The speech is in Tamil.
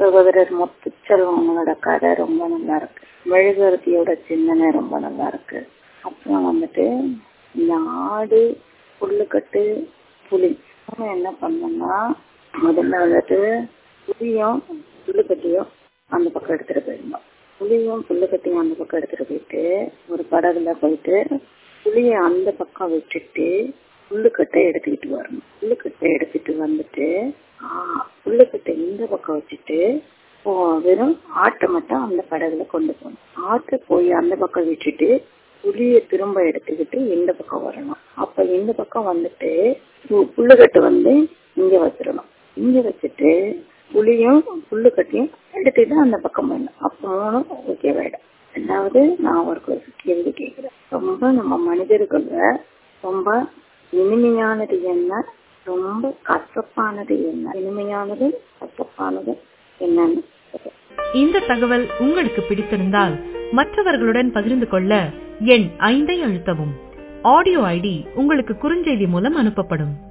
சகோதரர் முத்துச்செல்வம் அவங்களோட கதை ரொம்ப நல்லா இருக்கு மெழுகுவர்த்தியோட சிந்தனை ரொம்ப நல்லா இருக்கு அப்புறம் வந்துட்டு இந்த ஆடு புல்லுக்கட்டு புலி அவன் என்ன பண்ணோம்னா முதல்ல வந்துட்டு புலியும் புல்லுக்கட்டியும் அந்த பக்கம் எடுத்துட்டு போயிருந்தோம் புலியும் புல்லுக்கட்டியும் அந்த பக்கம் எடுத்துட்டு போயிட்டு ஒரு படகுல போயிட்டு புளிய அந்த பக்கம் விட்டுட்டு புல்லுக்கட்டை எடுத்துக்கிட்டு வரணும் புல்லுக்கட்டை எடுத்துட்டு வந்துட்டு ஆஹ் புல்லுக்கட்டை இந்த பக்கம் வச்சுட்டு ஓ, வெறும் ஆட்டை மட்டும் அந்த படகுல கொண்டு போகணும் ஆட்டை போய் அந்த பக்கம் விட்டுட்டு புளிய திரும்ப எடுத்துக்கிட்டு இந்த பக்கம் வரணும் அப்ப இந்த பக்கம் வந்துட்டு பு- புல்லுக்கட்டு வந்து இங்க வச்சிடணும் இங்க வச்சுட்டு புளியும் புல்லுக்கட்டையும் எடுத்துட்டு அந்த பக்கம் போயிடணும் அப்ப மூணும் ஓகே வேடம் ரெண்டாவது நான் ஒரு கேள்வி கேட்கிறேன் ரொம்ப நம்ம மனிதர்கள ரொம்ப இனிமையானது என்ன ரொம்ப கசப்பானது என்ன இனிமையானது கசப்பானது என்னன்னு சொல்லுங்க. இந்த தகவல் உங்களுக்கு பிடித்திருந்தால் மற்றவர்களுடன் பகிர்ந்து கொள்ள எண் ஐந்தை அழுத்தவும் ஆடியோ ஐடி உங்களுக்கு குறுஞ்செய்தி மூலம் அனுப்பப்படும்